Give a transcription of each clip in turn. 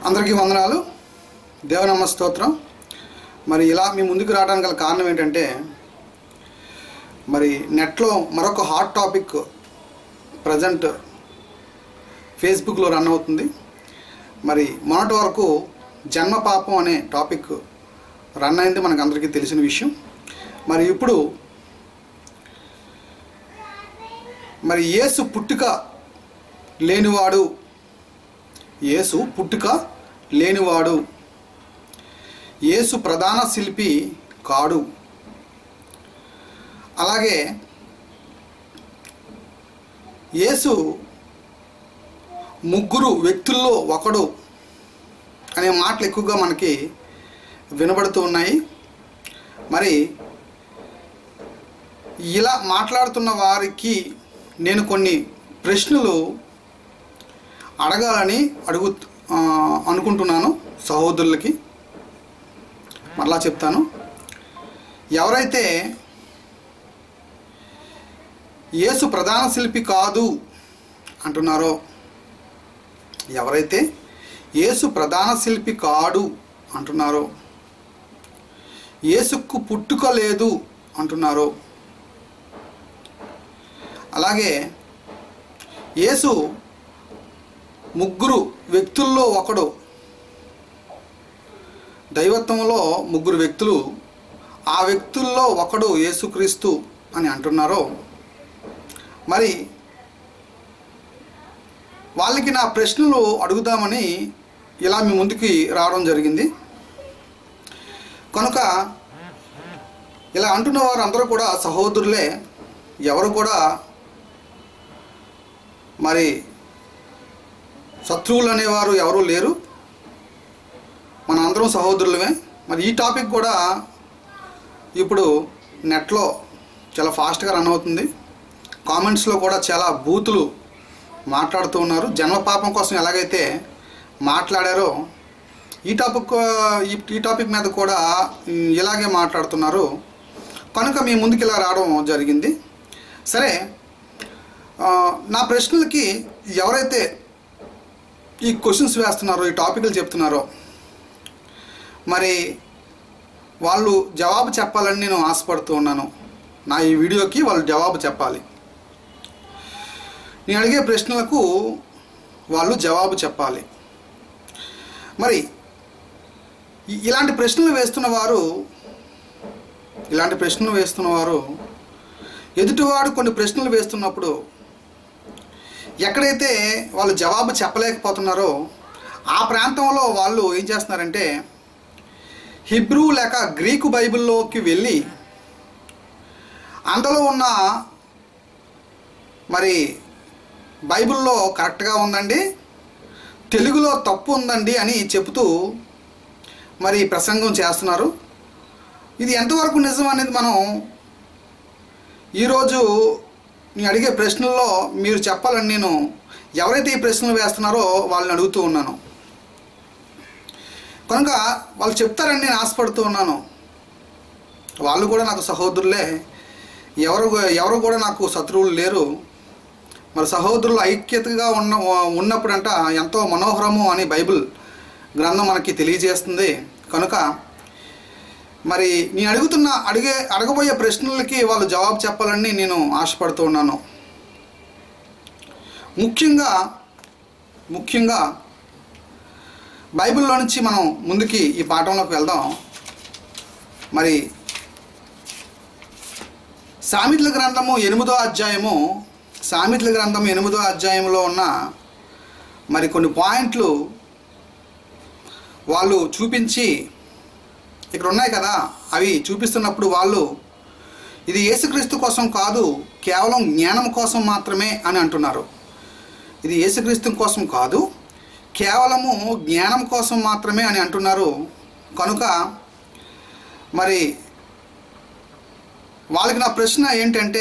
అందరికీ వందనాలు దేవనమ్మ స్తోత్రం మరి ఇలా మీ ముందుకు రావడానికి గల కారణం ఏంటంటే మరి నెట్లో మరొక హాట్ టాపిక్ ప్రజెంట్ ఫేస్బుక్లో రన్ అవుతుంది మరి మొన్నటి వరకు జన్మ పాపం అనే టాపిక్ రన్ అయింది మనకు అందరికీ తెలిసిన విషయం మరి ఇప్పుడు మరి యేసు పుట్టుక లేనివాడు యేసు పుట్టుక లేనివాడు యేసు ప్రధాన శిల్పి కాడు అలాగే యేసు ముగ్గురు వ్యక్తుల్లో ఒకడు అనే మాటలు ఎక్కువగా మనకి వినబడుతూ ఉన్నాయి మరి ఇలా మాట్లాడుతున్న వారికి నేను కొన్ని ప్రశ్నలు అడగాలని అడుగు ఆ, అనుకుంటున్నాను సహోదరులకి మరలా చెప్తాను ఎవరైతే యేసు ప్రధాన శిల్పి కాదు అంటున్నారో ఎవరైతే యేసు ప్రధాన శిల్పి కాడు అంటున్నారో యేసుకు పుట్టుక లేదు అంటున్నారో అలాగే యేసు ముగ్గురు వ్యక్తుల్లో ఒకడు దైవత్వంలో ముగ్గురు వ్యక్తులు ఆ వ్యక్తుల్లో ఒకడు యేసుక్రీస్తు అని అంటున్నారో మరి వాళ్ళకి నా ప్రశ్నలు అడుగుదామని ఇలా మీ ముందుకి రావడం జరిగింది కనుక ఇలా అంటున్న వారు అందరూ కూడా సహోదరులే ఎవరు కూడా మరి శత్రువులు అనేవారు ఎవరూ లేరు మన అందరం సహోదరులమే మరి ఈ టాపిక్ కూడా ఇప్పుడు నెట్లో చాలా ఫాస్ట్గా రన్ అవుతుంది కామెంట్స్లో కూడా చాలా బూతులు మాట్లాడుతూ ఉన్నారు జన్మ పాపం కోసం ఎలాగైతే మాట్లాడారో ఈ టాపిక్ ఈ- ఈ టాపిక్ మీద కూడా ఉమ్, ఇలాగే మాట్లాడుతున్నారు కనుక మీ ముందుకు ఇలా రావడం జరిగింది సరే ఆ, నా ప్రశ్నలకి ఎవరైతే ఈ క్వశ్చన్స్ వేస్తున్నారో ఈ టాపిక్లు చెప్తున్నారో మరి వాళ్ళు జవాబు చెప్పాలని నేను ఆశపడుతూ ఉన్నాను నా ఈ వీడియోకి వాళ్ళు జవాబు చెప్పాలి నేను అడిగే ప్రశ్నలకు వాళ్ళు జవాబు చెప్పాలి మరి ఇ- ఇలాంటి ప్రశ్నలు వేస్తున్న వారు ఇలాంటి ప్రశ్నలు వేస్తున్న వారు ఎదుటివాడు కొన్ని ప్రశ్నలు వేస్తున్నప్పుడు ఎక్కడైతే వాళ్ళు జవాబు చెప్పలేకపోతున్నారో ఆ ప్రాంతంలో వాళ్ళు ఏం చేస్తున్నారంటే హిబ్రూ లేక గ్రీకు బైబిల్లోకి వెళ్ళి అందులో ఉన్న మరి బైబిల్లో కరెక్ట్గా ఉందండి తెలుగులో తప్పు ఉందండి అని చెబుతూ మరి ప్రసంగం చేస్తున్నారు ఇది ఎంతవరకు నిజం అనేది మనం ఈరోజు నేను అడిగే ప్రశ్నల్లో మీరు చెప్పాలని నేను ఎవరైతే ఈ ప్రశ్నలు వేస్తున్నారో వాళ్ళని అడుగుతూ ఉన్నాను కనుక వాళ్ళు చెప్తారని నేను ఆశపడుతూ ఉన్నాను వాళ్ళు కూడా నాకు సహోదరులే ఎవరు ఎవరు కూడా నాకు శత్రువులు లేరు మరి సహోదరులు ఐక్యతగా ఉన్న ఉన్నప్పుడంట ఎంతో మనోహరము అని బైబిల్ గ్రంథం మనకి తెలియజేస్తుంది కనుక మరి నేను అడుగుతున్న అడిగే అడగబోయే ప్రశ్నలకి వాళ్ళు జవాబు చెప్పాలని నేను ఆశపడుతూ ఉన్నాను ముఖ్యంగా ముఖ్యంగా బైబిల్లో నుంచి మనం ముందుకి ఈ పాఠంలోకి వెళ్దాం మరి సామెతల గ్రంథము ఎనిమిదో అధ్యాయము సామెతల గ్రంథం ఎనిమిదో అధ్యాయంలో ఉన్న మరి కొన్ని పాయింట్లు వాళ్ళు చూపించి ఇక్కడ ఉన్నాయి కదా అవి చూపిస్తున్నప్పుడు వాళ్ళు ఇది యేసుక్రీస్తు కోసం కాదు కేవలం జ్ఞానం కోసం మాత్రమే అని అంటున్నారు ఇది యేసుక్రీస్తు కోసం కాదు కేవలము జ్ఞానం కోసం మాత్రమే అని అంటున్నారు కనుక మరి వాళ్ళకి నా ప్రశ్న ఏంటంటే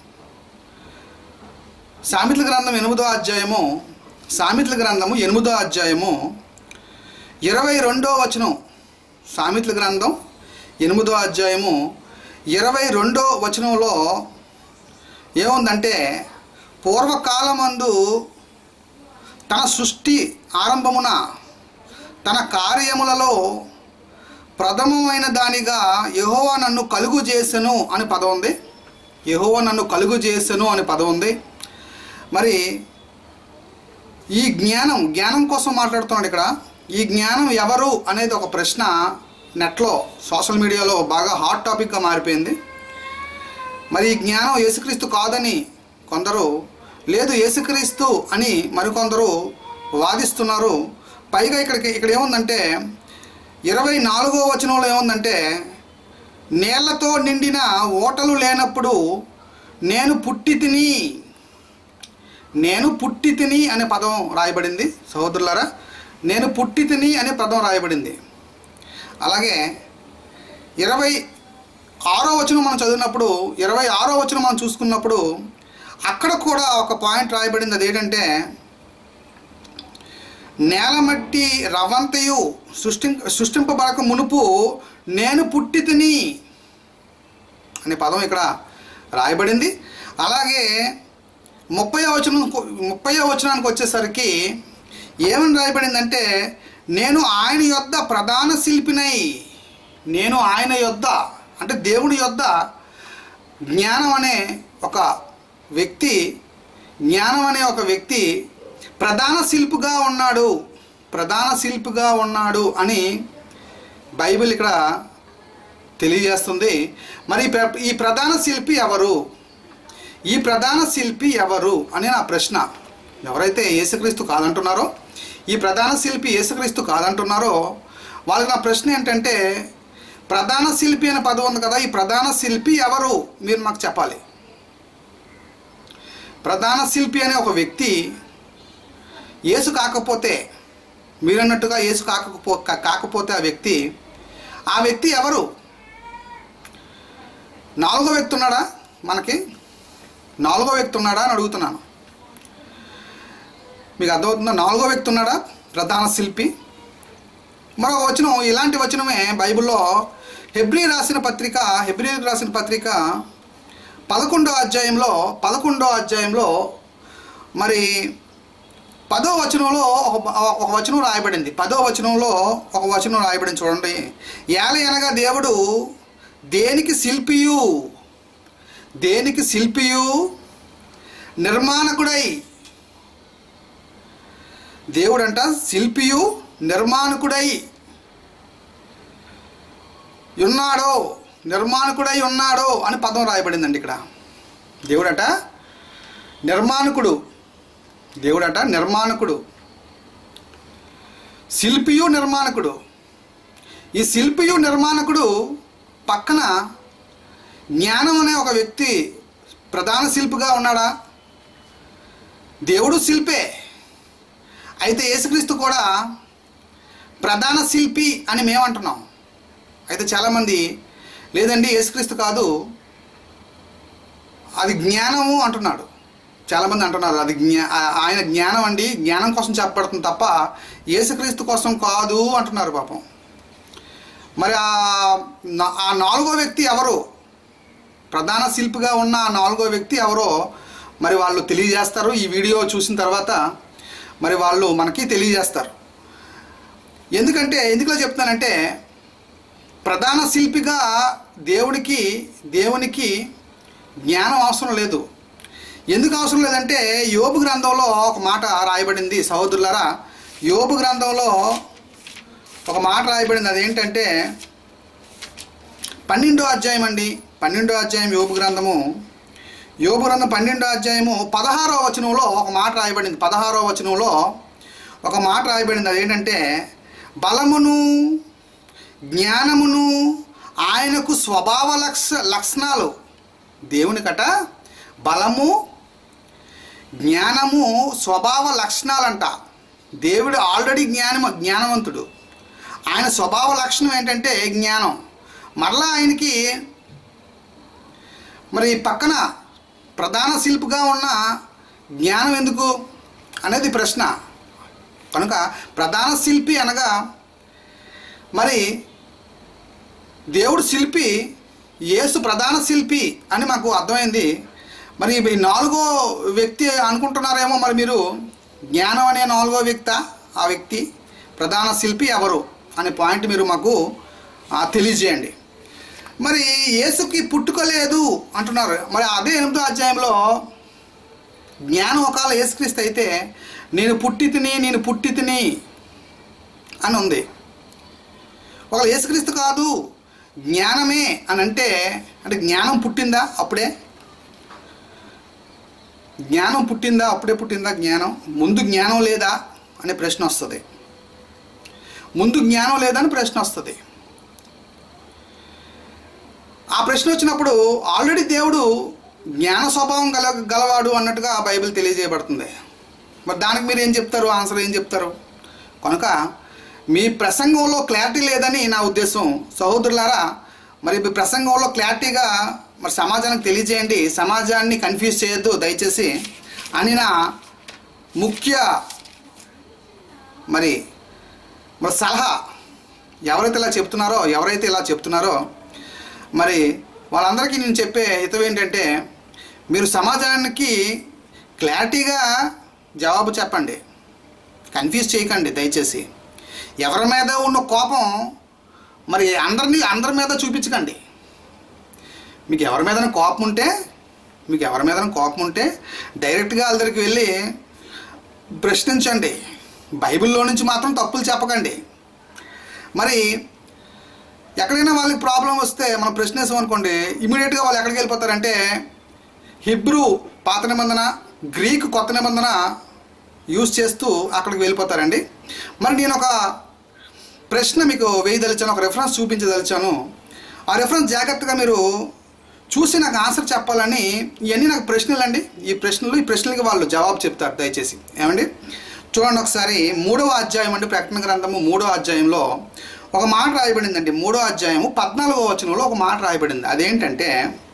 సామెతల గ్రంథం ఎనిమిదో అధ్యాయము సామెతల గ్రంథము ఎనిమిదో అధ్యాయము ఇరవై రెండో వచనం సామెతల గ్రంథం ఎనిమిదో అధ్యాయము ఇరవై రెండో వచనంలో ఏముందంటే పూర్వకాలమందు తన సృష్టి ఆరంభమున తన కార్యములలో ప్రథమమైన దానిగా యెహోవా నన్ను కలుగు చేసెను అని పదం ఉంది యెహోవా నన్ను కలుగు చేసెను అని పదం ఉంది మరి ఈ జ్ఞానం జ్ఞానం కోసం మాట్లాడుతున్నాడు ఇక్కడ ఈ జ్ఞానం ఎవరు అనేది ఒక ప్రశ్న నెట్లో సోషల్ మీడియాలో బాగా హాట్ టాపిక్గా మారిపోయింది మరి ఈ జ్ఞానం యేసుక్రీస్తు కాదని కొందరు లేదు యేసుక్రీస్తు అని మరికొందరు వాదిస్తున్నారు పైగా ఇక్కడికి ఇక్కడ ఏముందంటే ఇరవై నాలుగో వచనంలో ఏముందంటే నీళ్లతో నిండిన ఓటలు లేనప్పుడు నేను పుట్టి తిని నేను పుట్టి తిని అనే పదం రాయబడింది సహోదరులారా నేను పుట్టి తిని అనే పదం రాయబడింది అలాగే ఇరవై ఆరో వచనం మనం చదివినప్పుడు ఇరవై ఆరో వచనం మనం చూసుకున్నప్పుడు అక్కడ కూడా ఒక పాయింట్ రాయబడింది అదేంటంటే నేలమట్టి రవంతయు సృష్టి సృష్టింపబడక మునుపు నేను పుట్టి తిని అనే పదం ఇక్కడ రాయబడింది అలాగే ముప్పై వచనం ముప్పై వచనానికి వచ్చేసరికి ఏమని రాయబడిందంటే నేను ఆయన యొద్ద ప్రధాన శిల్పినై నేను ఆయన యొద్ద అంటే దేవుని యొద్ద జ్ఞానం అనే ఒక వ్యక్తి జ్ఞానం అనే ఒక వ్యక్తి ప్రధాన శిల్పిగా ఉన్నాడు ప్రధాన శిల్పిగా ఉన్నాడు అని బైబిల్ ఇక్కడ తెలియజేస్తుంది మరి ఈ ప్ర- ఈ ప్రధాన శిల్పి ఎవరు ఈ ప్రధాన శిల్పి ఎవరు అని నా ప్రశ్న ఎవరైతే యేసుక్రీస్తు కాదంటున్నారో ఈ ప్రధాన శిల్పి యేసుక్రీస్తు కాదంటున్నారో వాళ్ళకి నా ప్రశ్న ఏంటంటే ప్రధాన శిల్పి అనే పదం ఉంది కదా ఈ ప్రధాన శిల్పి ఎవరు మీరు మాకు చెప్పాలి ప్రధాన శిల్పి అనే ఒక వ్యక్తి యేసు కాకపోతే మీరన్నట్టుగా యేసు కాకపో కా- కాకపోతే ఆ వ్యక్తి ఆ వ్యక్తి ఎవరు నాలుగో వ్యక్తి ఉన్నాడా మనకి నాలుగో వ్యక్తి ఉన్నాడా అని అడుగుతున్నాను మీకు అర్థమవుతుందా నాలుగో వ్యక్తి ఉన్నాడా ప్రధాన శిల్పి మరొక వచనం ఇలాంటి వచనమే బైబిల్లో హెబ్రీ రాసిన పత్రిక హెబ్రీ రాసిన పత్రిక పదకొండో అధ్యాయంలో పదకొండో అధ్యాయంలో మరి పదో వచనంలో ఒక ఒక వచనం రాయబడింది పదో వచనంలో ఒక వచనం రాయబడింది చూడండి ఏల అనగా దేవుడు దేనికి శిల్పియు దేనికి శిల్పియు నిర్మాణకుడై దేవుడంట శిల్పియు నిర్మాణకుడై ఉన్నాడో నిర్మాణకుడై ఉన్నాడో అని పదం రాయబడిందండి ఇక్కడ దేవుడట నిర్మాణకుడు దేవుడట నిర్మాణకుడు శిల్పియు నిర్మాణకుడు ఈ శిల్పియు నిర్మాణకుడు పక్కన జ్ఞానం అనే ఒక వ్యక్తి ప్రధాన శిల్పిగా ఉన్నాడా దేవుడు శిల్పే అయితే యేసుక్రీస్తు కూడా ప్రధాన శిల్పి అని మేమంటున్నాం అయితే చాలామంది లేదండి యేసుక్రీస్తు కాదు అది జ్ఞానము అంటున్నాడు చాలామంది అంటున్నారు అది జ్ఞా ఆ- ఆయన జ్ఞానం అండి జ్ఞానం కోసం చెప్పబడుతుంది తప్ప యేసుక్రీస్తు కోసం కాదు అంటున్నారు పాపం మరి ఆ నా- ఆ నాలుగో వ్యక్తి ఎవరు ప్రధాన శిల్పిగా ఉన్న ఆ నాలుగో వ్యక్తి ఎవరో మరి వాళ్ళు తెలియజేస్తారు ఈ వీడియో చూసిన తర్వాత మరి వాళ్ళు మనకి తెలియజేస్తారు ఎందుకంటే ఎందుకులో చెప్తానంటే ప్రధాన శిల్పిగా దేవుడికి దేవునికి జ్ఞానం అవసరం లేదు ఎందుకు అవసరం లేదంటే యోబు గ్రంథంలో ఒక మాట రాయబడింది సహోదరులారా యోబు గ్రంథంలో ఒక మాట రాయబడింది అదేంటంటే పన్నెండో అధ్యాయం అండి పన్నెండో అధ్యాయం యోబు గ్రంథము యోబు గ్రంథం పన్నెండో అధ్యాయము పదహారో వచనంలో ఒక మాట రాయబడింది పదహారో వచనంలో ఒక మాట రాయబడింది అదేంటంటే బలమును జ్ఞానమును ఆయనకు స్వభావ లక్ష లక్షణాలు దేవునికట బలము జ్ఞానము స్వభావ లక్షణాలంట దేవుడు ఆల్రెడీ జ్ఞానము జ్ఞానవంతుడు ఆయన స్వభావ లక్షణం ఏంటంటే జ్ఞానం మరలా ఆయనకి మరి పక్కన ప్రధాన శిల్పిగా ఉన్న జ్ఞానం ఎందుకు అనేది ప్రశ్న కనుక ప్రధాన శిల్పి అనగా మరి దేవుడు శిల్పి యేసు ప్రధాన శిల్పి అని మాకు అర్థమైంది మరి ఈ నాలుగో వ్యక్తి అనుకుంటున్నారేమో మరి మీరు జ్ఞానం అనే నాలుగో వ్యక్త ఆ వ్యక్తి ప్రధాన శిల్పి ఎవరు అనే పాయింట్ మీరు మాకు ఆ, తెలియజేయండి మరి యేసుకి పుట్టుక లేదు అంటున్నారు మరి అదే ఎనిమిదో అధ్యాయంలో జ్ఞానం ఒకవేళ యేసుక్రీస్తు అయితే నేను పుట్టి తిని నేను పుట్టి తిని అని ఉంది ఒకవేళ యేసుక్రీస్తు కాదు జ్ఞానమే అని అంటే అంటే జ్ఞానం పుట్టిందా అప్పుడే జ్ఞానం పుట్టిందా అప్పుడే పుట్టిందా జ్ఞానం ముందు జ్ఞానం లేదా అనే ప్రశ్న వస్తుంది ముందు జ్ఞానం లేదని ప్రశ్న వస్తుంది ఆ ప్రశ్న వచ్చినప్పుడు ఆల్రెడీ దేవుడు జ్ఞాన స్వభావం గల గలవాడు అన్నట్టుగా బైబిల్ తెలియజేయబడుతుంది మరి దానికి మీరు ఏం చెప్తారు ఆన్సర్ ఏం చెప్తారు కనుక మీ ప్రసంగంలో క్లారిటీ లేదని నా ఉద్దేశం సహోదరులారా మరి మీ ప్రసంగంలో క్లారిటీగా మరి సమాజానికి తెలియజేయండి సమాజాన్ని కన్ఫ్యూజ్ చేయొద్దు దయచేసి అని నా ముఖ్య మరి మరి సలహా ఎవరైతే ఇలా చెప్తున్నారో ఎవరైతే ఇలా చెప్తున్నారో మరి వాళ్ళందరికీ నేను చెప్పే హితం ఏంటంటే మీరు సమాజానికి క్లారిటీగా జవాబు చెప్పండి కన్ఫ్యూజ్ చేయకండి దయచేసి ఎవరి మీద ఉన్న కోపం మరి అందరినీ అందరి మీద చూపించకండి మీకు ఎవరి మీద కోపం ఉంటే మీకు ఎవరి మీద కోపం ఉంటే డైరెక్ట్గా వాళ్ళ దగ్గరికి వెళ్ళి ప్రశ్నించండి బైబిల్లో నుంచి మాత్రం తప్పులు చెప్పకండి మరి ఎక్కడైనా వాళ్ళకి ప్రాబ్లం వస్తే మనం ప్రశ్నిస్తాం అనుకోండి ఇమీడియట్గా వాళ్ళు ఎక్కడికి వెళ్ళిపోతారంటే హిబ్రూ పాత నిబంధన గ్రీక్ కొత్త నిబంధన యూజ్ చేస్తూ అక్కడికి వెళ్ళిపోతారండి మరి నేను ఒక ప్రశ్న మీకు వేయదలిచాను ఒక రెఫరెన్స్ చూపించదలిచాను ఆ రెఫరెన్స్ జాగ్రత్తగా మీరు చూసి నాకు ఆన్సర్ చెప్పాలని ఇవన్నీ నాకు ప్రశ్నలు అండి ఈ ప్రశ్నలు ఈ ప్రశ్నలకి వాళ్ళు జవాబు చెప్తారు దయచేసి ఏమండి చూడండి ఒకసారి మూడవ అధ్యాయం అండి ప్రకటన గ్రంథము మూడవ అధ్యాయంలో ఒక మాట రాయబడిందండి మూడో అధ్యాయము పద్నాలుగో వచనంలో ఒక మాట రాయబడింది అదేంటంటే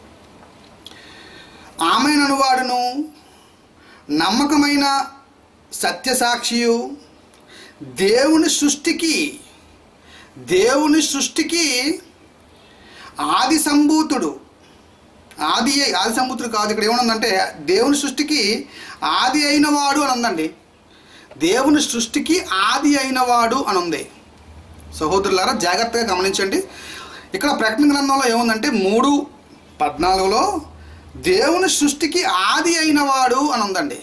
ఆమెననువాడును నమ్మకమైన సత్యసాక్షియు దేవుని సృష్టికి దేవుని సృష్టికి ఆది సంభూతుడు ఆది అయి- ఆది సంభూతుడు కాదు ఇక్కడ ఏమనుందంటే దేవుని సృష్టికి ఆది అయిన వాడు అని ఉందండి దేవుని సృష్టికి ఆది అయిన వాడు అని ఉంది సహోదరులారా జాగ్రత్తగా గమనించండి ఇక్కడ ప్రకటన గ్రంథంలో ఏముందంటే మూడు పద్నాలుగులో దేవుని సృష్టికి ఆది అయిన వాడు అని ఉందండి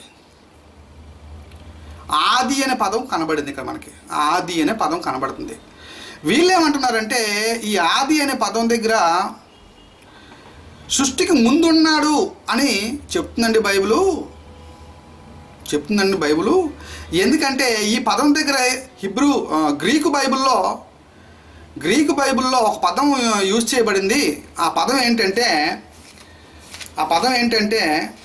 ఆది అనే పదం కనబడింది ఇక్కడ మనకి ఆది అనే పదం కనబడుతుంది వీళ్ళు ఏమంటున్నారంటే ఈ ఆది అనే పదం దగ్గర సృష్టికి ముందున్నాడు అని చెప్తుందండి బైబిలు చెప్తుందండి బైబిలు ఎందుకంటే ఈ పదం దగ్గర హిబ్రూ ఆ, గ్రీకు బైబిల్లో గ్రీకు బైబిల్లో ఒక పదం యూజ్ చేయబడింది ఆ పదం ఏంటంటే ఆ పదం ఏంటంటే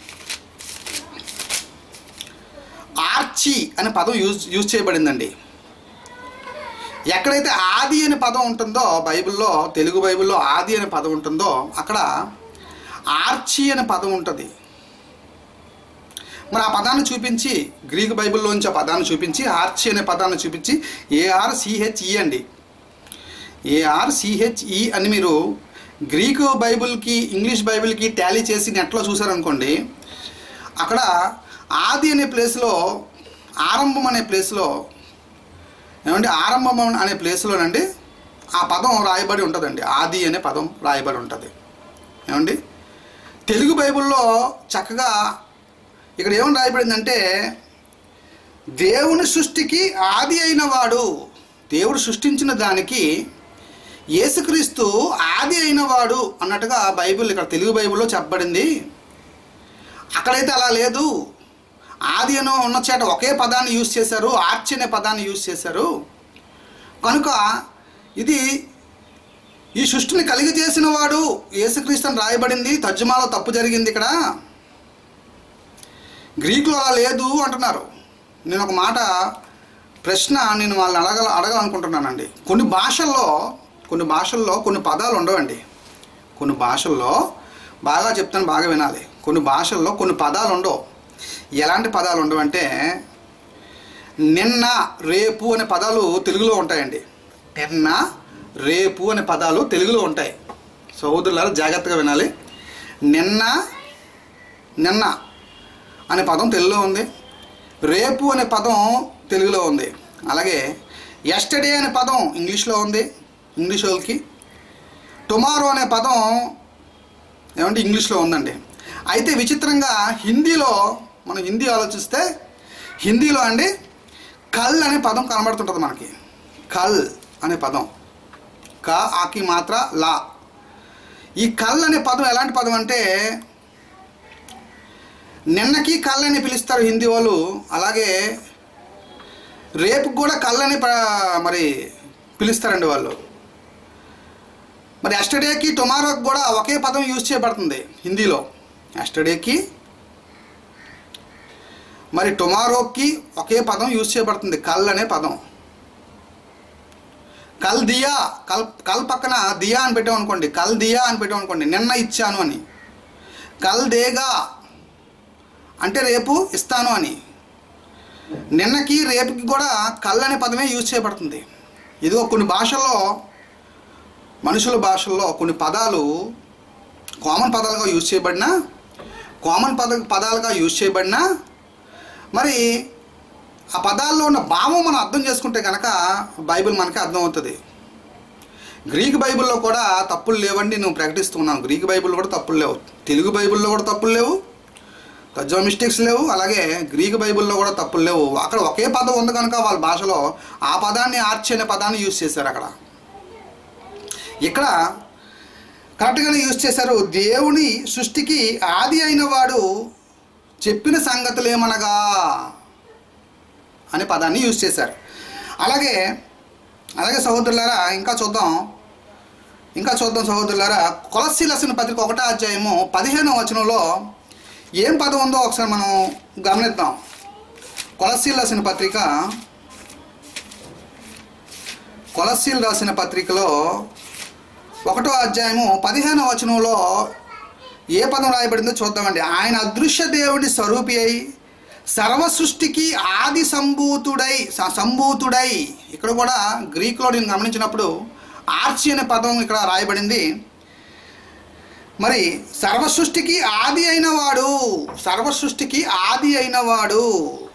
ఆర్చి అనే పదం యూజ్ యూజ్ చేయబడిందండి ఎక్కడైతే ఆది అనే పదం ఉంటుందో బైబిల్లో తెలుగు బైబిల్లో ఆది అనే పదం ఉంటుందో అక్కడ ఆర్చి అనే పదం ఉంటుంది మరి ఆ పదాన్ని చూపించి గ్రీక్ బైబిల్లోంచి ఆ పదాన్ని చూపించి ఆర్చి అనే పదాన్ని చూపించి ఏఆర్ సిహెచ్ఈ అండి ఏఆర్ సిహెచ్ఈ అని మీరు గ్రీకు బైబిల్కి ఇంగ్లీష్ బైబిల్కి టాలీ చేసి నెట్లో చూసారనుకోండి అక్కడ ఆది అనే ప్లేస్లో ఆరంభం అనే ప్లేస్లో ఏమంటే ఆరంభం అనే ప్లేస్లోనండి ఆ పదం రాయబడి ఉంటుందండి ఆది అనే పదం రాయబడి ఉంటుంది ఏమండి తెలుగు బైబిల్లో చక్కగా ఇక్కడ ఏమని రాయబడిందంటే దేవుని సృష్టికి ఆది అయిన వాడు దేవుడు సృష్టించిన దానికి యేసుక్రీస్తు ఆది అయిన వాడు అన్నట్టుగా బైబిల్ ఇక్కడ తెలుగు బైబిల్లో చెప్పబడింది అక్కడైతే అలా లేదు ఆది అని ఉన్న చేట ఒకే పదాన్ని యూజ్ చేశారు ఆర్చ్ అనే పదాన్ని యూజ్ చేశారు కనుక ఇది ఈ సృష్టిని కలిగజేసిన వాడు యేసుక్రీస్తు అని రాయబడింది తర్జుమాలో తప్పు జరిగింది ఇక్కడ గ్రీకులో అలా లేదు అంటున్నారు నేను ఒక మాట ప్రశ్న నేను వాళ్ళని అడగ అడగాలనుకుంటున్నానండి కొన్ని భాషల్లో కొన్ని భాషల్లో కొన్ని పదాలు ఉండవండి కొన్ని భాషల్లో బాగా చెప్తాను బాగా వినాలి కొన్ని భాషల్లో కొన్ని పదాలు ఉండవు ఎలాంటి పదాలు ఉండవంటే నిన్న రేపు అనే పదాలు తెలుగులో ఉంటాయండి నిన్న రేపు అనే పదాలు తెలుగులో ఉంటాయి సహోదరులారా జాగ్రత్తగా వినాలి నిన్న నిన్న అనే పదం తెలుగులో ఉంది రేపు అనే పదం తెలుగులో ఉంది అలాగే ఎస్టర్డే అనే పదం ఇంగ్లీష్లో ఉంది ఇంగ్లీష్ వాళ్ళకి టుమారో అనే పదం ఏమంటే ఇంగ్లీష్లో ఉందండి అయితే విచిత్రంగా హిందీలో మనం హిందీ ఆలోచిస్తే హిందీలో అండి కల్ అనే పదం కనబడుతుంటుంది మనకి కల్ అనే పదం క ఆకి మాత్ర లా ఈ కల్ అనే పదం ఎలాంటి పదం అంటే నిన్నకి కల్ అని పిలుస్తారు హిందీ వాళ్ళు అలాగే రేపు కూడా కళ్ళని ప- మరి పిలుస్తారండి వాళ్ళు మరి ఎస్టర్డేకి టుమారోకి కూడా ఒకే పదం యూజ్ చేయబడుతుంది హిందీలో ఎస్టర్డేకి మరి టుమారోకి ఒకే పదం యూజ్ చేయబడుతుంది కల్ అనే పదం కల్ దియా కల్ కల్ పక్కన దియా అని పెట్టామనుకోండి కల్ దియా అని పెట్టామనుకోండి నిన్న ఇచ్చాను అని కల్ దేగా అంటే రేపు ఇస్తాను అని నిన్నకి రేపుకి కూడా కల్ అనే పదమే యూజ్ చేయబడుతుంది ఇదిగో కొన్ని భాషల్లో మనుషుల భాషల్లో కొన్ని పదాలు కామన్ పదాలుగా యూజ్ చేయబడినా కామన్ పద పదాలుగా యూజ్ చేయబడినా మరి ఆ పదాల్లో ఉన్న భావం మనం అర్థం చేసుకుంటే కనుక బైబిల్ మనకి అర్థమవుతుంది గ్రీక్ బైబిల్లో కూడా తప్పులు లేవండి నేను ప్రకటిస్తున్నాను గ్రీక్ బైబిల్ కూడా తప్పులు లేవు తెలుగు బైబిల్లో కూడా తప్పులు లేవు తజ్జో మిస్టేక్స్ లేవు అలాగే గ్రీక్ బైబిల్లో కూడా తప్పులు లేవు అక్కడ ఒకే పదం ఉంది కనుక వాళ్ళ భాషలో ఆ పదాన్ని ఆర్చి అనే పదాన్ని యూజ్ చేశారు అక్కడ ఇక్కడ కరెక్ట్గానే యూజ్ చేశారు దేవుని సృష్టికి ఆది అయిన వాడు చెప్పిన సంగతులేమనగా అనే పదాన్ని యూజ్ చేశారు అలాగే అలాగే సహోదరులారా ఇంకా చూద్దాం ఇంకా చూద్దాం సహోదరులారా కొలస్సి లసిన పత్రిక ఒకటో అధ్యాయము పదిహేనవ వచనంలో ఏం పదం ఉందో ఒకసారి మనం గమనిద్దాం కొలస్సీలు రాసిన పత్రిక కొలస్సీలు రాసిన పత్రికలో ఒకటో అధ్యాయము పదిహేనవ వచనంలో ఏ పదం రాయబడిందో చూద్దామండి ఆయన అదృశ్య దేవుడి స్వరూపి అయి సర్వ సృష్టికి ఆది సంభూతుడై స- సంభూతుడై ఇక్కడ కూడా గ్రీక్లో నేను గమనించినప్పుడు ఆర్చి అనే పదం ఇక్కడ రాయబడింది మరి సర్వ సృష్టికి ఆది అయిన వాడు సర్వ సృష్టికి ఆది అయిన వాడు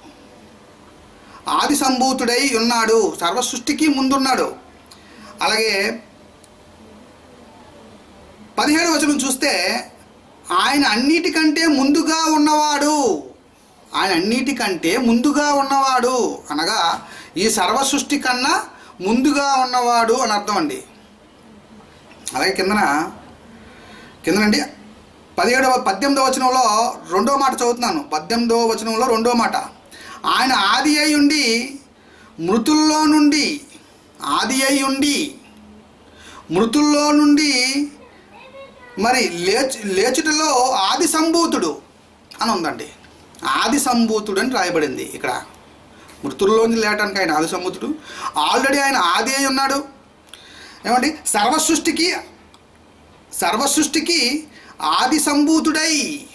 ఆది సంభూతుడై ఉన్నాడు సర్వ సృష్టికి ముందున్నాడు అలాగే పదిహేడు వచనం చూస్తే ఆయన అన్నిటికంటే ముందుగా ఉన్నవాడు ఆయన అన్నిటికంటే ముందుగా ఉన్నవాడు అనగా ఈ సర్వ సృష్టి కన్నా ముందుగా ఉన్నవాడు అని అర్థం అండి అలాగే కిందన కిందనండి పదిహేడవ పద్దెనిమిదవ వచనంలో రెండో మాట చదువుతున్నాను పద్దెనిమిదవ వచనంలో రెండో మాట ఆయన ఆది అయి ఉండి మృతుల్లో నుండి ఆది అయి ఉండి మృతుల్లో నుండి మరి లేచు లేచుటలో ఆది సంభూతుడు అని ఉందండి ఆది సంభూతుడు అని రాయబడింది ఇక్కడ మృతుల్లోంచి లేటానికి ఆయన ఆది సంభూతుడు ఆల్రెడీ ఆయన ఆది అయి ఉన్నాడు ఏమండి సర్వ సృష్టికి సర్వ సృష్టికి ఆది సంభూతుడై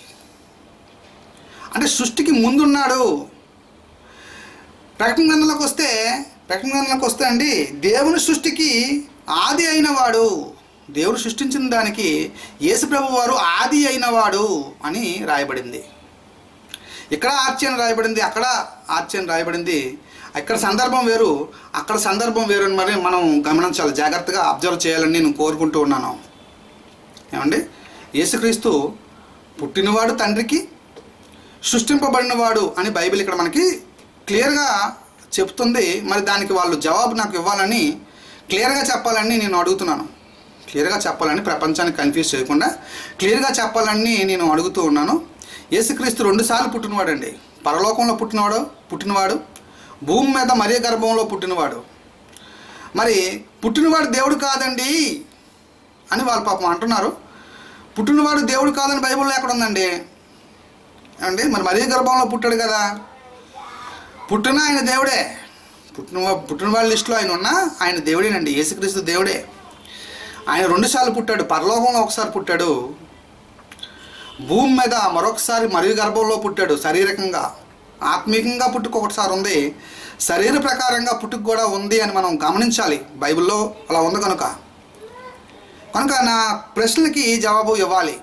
అంటే సృష్టికి ముందున్నాడు ప్రకటన గ్రంథంలోకి వస్తే ప్రకటన గ్రంథంలోకి వస్తే అండి దేవుని సృష్టికి ఆది అయిన వాడు దేవుడు సృష్టించిన దానికి యేసుప్రభు వారు ఆది అయిన వాడు అని రాయబడింది ఇక్కడ ఆర్చి అని రాయబడింది అక్కడ ఆర్చి అని రాయబడింది ఇక్కడ సందర్భం వేరు అక్కడ సందర్భం వేరు అని మరి మనం గమనించాలి జాగ్రత్తగా అబ్జర్వ్ చేయాలని నేను కోరుకుంటూ ఉన్నాను ఏమండి యేసుక్రీస్తు పుట్టినవాడు తండ్రికి సృష్టింపబడినవాడు అని బైబిల్ ఇక్కడ మనకి క్లియర్గా చెప్తుంది మరి దానికి వాళ్ళు జవాబు నాకు ఇవ్వాలని క్లియర్గా చెప్పాలని నేను అడుగుతున్నాను క్లియర్గా చెప్పాలని ప్రపంచాన్ని కన్ఫ్యూజ్ చేయకుండా క్లియర్గా చెప్పాలని నేను అడుగుతూ ఉన్నాను యేసుక్రీస్తు రెండుసార్లు పుట్టినవాడండి పరలోకంలో పుట్టినవాడు పుట్టినవాడు భూమి మీద మరీ గర్భంలో పుట్టినవాడు మరి పుట్టినవాడు దేవుడు కాదండి అని వాళ్ళు పాపం అంటున్నారు పుట్టినవాడు దేవుడు కాదని బైబిల్లో ఎక్కడ ఉందండి అండి మరి మరీ గర్భంలో పుట్టాడు కదా పుట్టిన ఆయన దేవుడే పుట్టిన పుట్టిన వాళ్ళ లిస్టులో ఆయన ఉన్నా ఆయన దేవుడేనండి యేసుక్రీస్తు దేవుడే ఆయన రెండుసార్లు పుట్టాడు పరలోకంలో ఒకసారి పుట్టాడు భూమి మీద మరొకసారి మరీ గర్భంలో పుట్టాడు శారీరకంగా ఆత్మీయంగా పుట్టుక ఒకటిసారి ఉంది శరీర ప్రకారంగా పుట్టుక కూడా ఉంది అని మనం గమనించాలి బైబిల్లో అలా ఉంది కనుక కనుక నా ప్రశ్నలకి జవాబు ఇవ్వాలి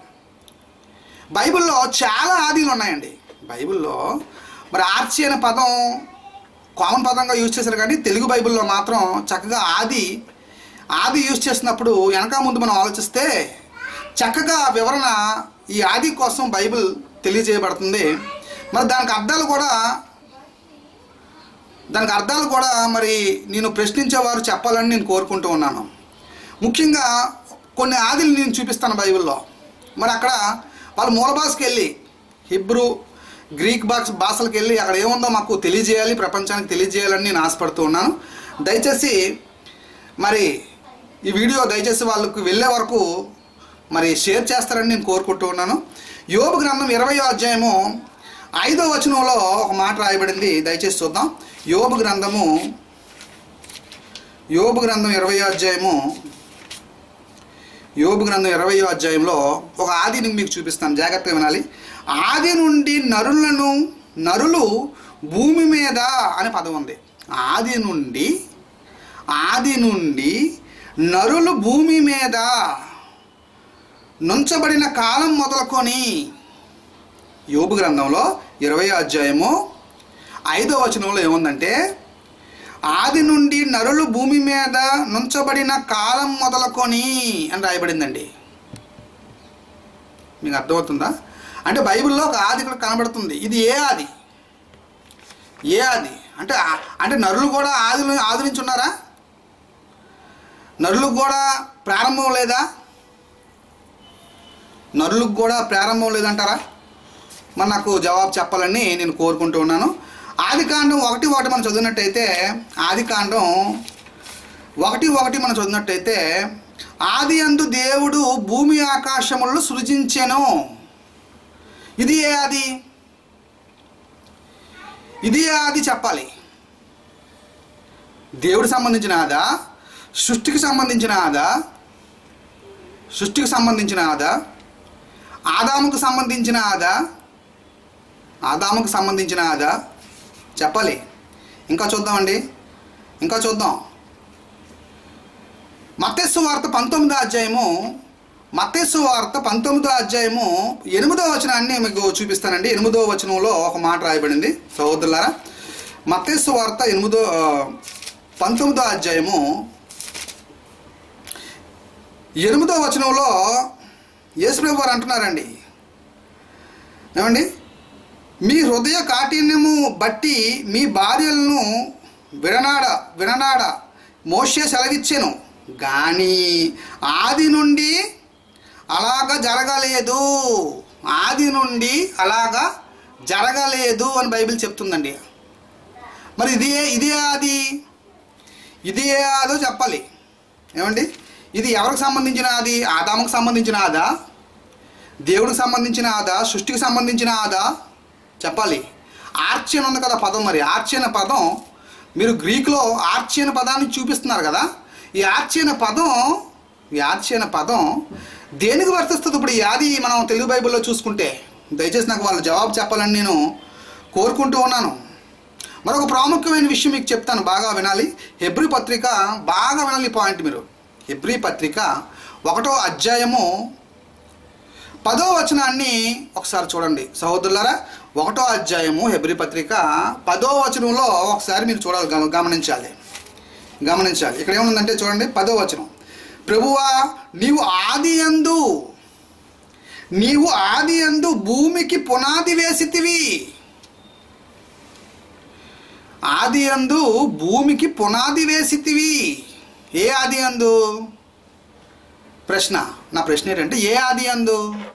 బైబిల్లో చాలా ఆదిలు ఉన్నాయండి బైబిల్లో మరి ఆర్చి అనే పదం కామన్ పదంగా యూజ్ చేశారు కానీ తెలుగు బైబిల్లో మాత్రం చక్కగా ఆది ఆది యూజ్ చేసినప్పుడు వెనక ముందు మనం ఆలోచిస్తే చక్కగా వివరణ ఈ ఆది కోసం బైబిల్ తెలియజేయబడుతుంది మరి దానికి అర్థాలు కూడా దానికి అర్థాలు కూడా మరి నేను ప్రశ్నించేవారు చెప్పాలని నేను కోరుకుంటూ ఉన్నాను ముఖ్యంగా కొన్ని ఆదిలు నేను చూపిస్తాను బైబిల్లో మరి అక్కడ వాళ్ళ మూల భాషకి వెళ్ళి హిబ్రూ గ్రీక్ భాష భాషలకు వెళ్ళి అక్కడ ఏముందో మాకు తెలియజేయాలి ప్రపంచానికి తెలియజేయాలని నేను ఆశపడుతూ ఉన్నాను దయచేసి మరి ఈ వీడియో దయచేసి వాళ్ళకు వెళ్ళే వరకు మరి షేర్ చేస్తారని నేను కోరుకుంటూ ఉన్నాను యోబు గ్రంథం ఇరవయో అధ్యాయము ఐదో వచనంలో ఒక మాట రాయబడింది దయచేసి చూద్దాం యోబు గ్రంథము యోబు గ్రంథం ఇరవయో అధ్యాయము యోబు గ్రంథం ఇరవయో అధ్యాయంలో ఒక ఆదిని మీకు చూపిస్తాను జాగ్రత్తగా వినాలి ఆది నుండి నరులను నరులు భూమి మీద అనే పదం ఉంది ఆది నుండి ఆది నుండి నరులు భూమి మీద నుంచబడిన కాలం మొదలుకొని యోబు గ్రంథంలో ఇరవై అధ్యాయము ఐదో వచనంలో ఏముందంటే ఆది నుండి నరులు భూమి మీద నుంచబడిన కాలం మొదలుకొని అని రాయబడిందండి మీకు అర్థమవుతుందా అంటే బైబిల్లో ఒక ఆది ఇక్కడ కనబడుతుంది ఇది ఏ ఆది ఏ ఆది అంటే ఆ- అంటే నరులు కూడా ఆది ఆది నుంచి ఉన్నారా నరులకు కూడా ప్రారంభం లేదా నరులకు కూడా ప్రారంభం లేదంటారా మరి నాకు జవాబు చెప్పాలని నేను కోరుకుంటూ ఉన్నాను ఆది కాండం ఒకటి ఒకటి మనం చదివినట్టయితే ఆది కాండం ఒకటి ఒకటి మనం చదివినట్టయితే ఆది అందు దేవుడు భూమి ఆకాశములను సృజించెను ఇది ఏ ఆది ఇది ఏ ఆది చెప్పాలి దేవుడికి సంబంధించిన ఆదా సృష్టికి సంబంధించిన ఆదా సృష్టికి సంబంధించిన ఆదా ఆదాముకు సంబంధించిన ఆదా ఆదాముకు సంబంధించిన ఆదా చెప్పాలి ఇంకా చూద్దామండి ఇంకా చూద్దాం మత్తస్సు వార్త పంతొమ్మిదో అధ్యాయము మత్తస్సు వార్త పంతొమ్మిదో అధ్యాయము ఎనిమిదో వచనాన్ని మీకు చూపిస్తానండి ఎనిమిదో వచనంలో ఒక మాట రాయబడింది సహోదరులారా మత్తస్సు వార్త ఎనిమిదో ఆ, పంతొమ్మిదో అధ్యాయము ఎనిమిదో వచనంలో యేసుప్రభు వారు అంటున్నారండి ఏమండి మీ హృదయ కాఠిన్యము బట్టి మీ భార్యలను విడనాడ విడనాడ మోసే సెలవిచ్చాను కానీ ఆది నుండి అలాగ జరగలేదు ఆది నుండి అలాగా జరగలేదు అని బైబిల్ చెప్తుందండి మరి ఇది ఏ- ఇది ఏ ఆది ఇది ఏ ఆదో చెప్పాలి ఏమండి ఇది ఎవరికి సంబంధించిన ఆది ఆదాముకు సంబంధించిన ఆదా దేవుడికి సంబంధించిన ఆదా సృష్టికి సంబంధించిన ఆదా చెప్పాలి ఆర్చి అని ఉంది కదా పదం మరి ఆర్చి అనే పదం మీరు గ్రీకులో ఆర్చి అనే పదాన్ని చూపిస్తున్నారు కదా ఈ ఆర్చి అనే పదం ఈ ఆర్చి అనే పదం దేనికి వర్తిస్తుంది ఇప్పుడు ఈ ఆది మనం తెలుగు బైబిల్లో చూసుకుంటే దయచేసి నాకు వాళ్ళు జవాబు చెప్పాలని నేను కోరుకుంటూ ఉన్నాను మరొక ప్రాముఖ్యమైన విషయం మీకు చెప్తాను బాగా వినాలి హెబ్రి పత్రిక బాగా వినాలి ఈ పాయింట్ మీరు హెబ్రి పత్రిక ఒకటో అధ్యాయము పదో వచనాన్ని ఒకసారి చూడండి సహోదరులారా ఒకటో అధ్యాయము హెబ్రి పత్రిక పదో వచనంలో ఒకసారి మీరు చూడాలి గమ- గమనించాలి గమనించాలి ఇక్కడ ఏముందంటే చూడండి పదో వచనం ప్రభువా నీవు ఆది అందు నీవు ఆది అందు భూమికి పునాది వేసితివి ఆది అందు భూమికి పునాది వేసితివి ఏ ఆది అందు ప్రశ్న నా ప్రశ్న ఏంటంటే ఏ ఆది అందు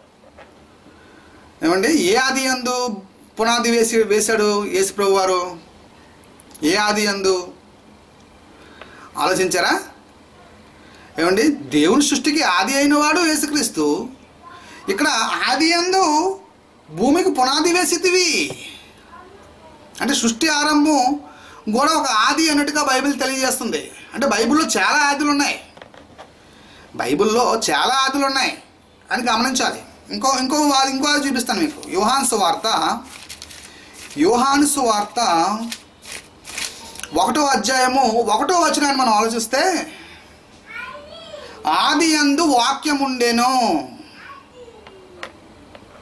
ఏమండి ఏ ఆది అందు పునాది వేసి వేశాడు యేసు ప్రభు వారు ఏ ఆది అందు ఆలోచించారా ఏమండి దేవుని సృష్టికి ఆది అయిన వాడు యేసుక్రీస్తు ఇక్కడ ఆది అందు భూమికి పునాది వేసితివి అంటే సృష్టి ఆరంభం కూడా ఒక ఆది అన్నట్టుగా బైబిల్ తెలియజేస్తుంది అంటే బైబిల్లో చాలా ఆదులు ఉన్నాయి బైబిల్లో చాలా ఆదులు ఉన్నాయి అని గమనించాలి ఇంకో ఇంకో వా- ఇంకో ఆది చూపిస్తాను మీకు యోహాన్సు వార్త యోహాన్సు వార్త ఒకటో అధ్యాయము ఒకటో వచనాన్ని మనం ఆలోచిస్తే ఆది అందు వాక్యం ఉండెను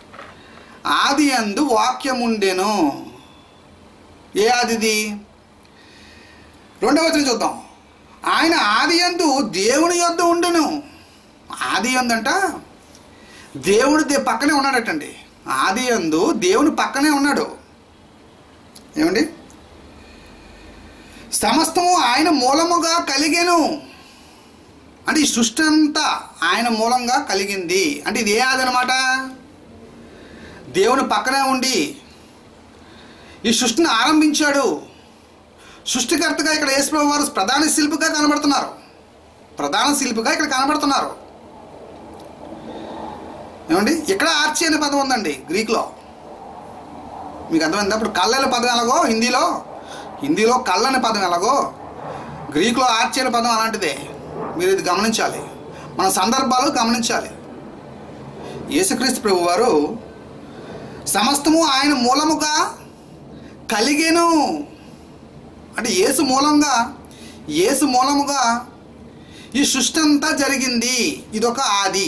ఆది అందు వాక్యం ఉండెను ఏ ఆదిది రెండవ వచనం చూద్దాం ఆయన ఆది యందు దేవుని యొద్ద ఉండును ఆది యందంట దేవుడు దే పక్కనే ఉన్నాడటండి ఆది యందు దేవుని పక్కనే ఉన్నాడు ఏమండి సమస్తము ఆయన మూలముగా కలిగెను అంటే ఈ సృష్టి అంతా ఆయన మూలంగా కలిగింది అంటే ఇది ఏ ఆది అనమాట దేవుని పక్కనే ఉండి ఈ సృష్టిని ఆరంభించాడు సృష్టికర్తగా ఇక్కడ యేసుప్రభు వారు ప్రధాన శిల్పిగా కనబడుతున్నారు ప్రధాన శిల్పిగా ఇక్కడ కనబడుతున్నారు ఏమండి ఇక్కడ ఆర్చి అనే పదం ఉందండి గ్రీక్లో మీకు అర్థమైంది అప్పుడు కళ్ళ అనే పదం ఎలాగో హిందీలో హిందీలో కళ్ళ అనే పదం ఎలాగో గ్రీకులో ఆర్చి అనే పదం అలాంటిదే మీరు ఇది గమనించాలి మన సందర్భాలు గమనించాలి యేసుక్రీస్తు ప్రభు వారు సమస్తము ఆయన మూలముగా కలిగెను అంటే యేసు మూలంగా యేసు మూలముగా ఈ సృష్టి అంతా జరిగింది ఇదొక ఆది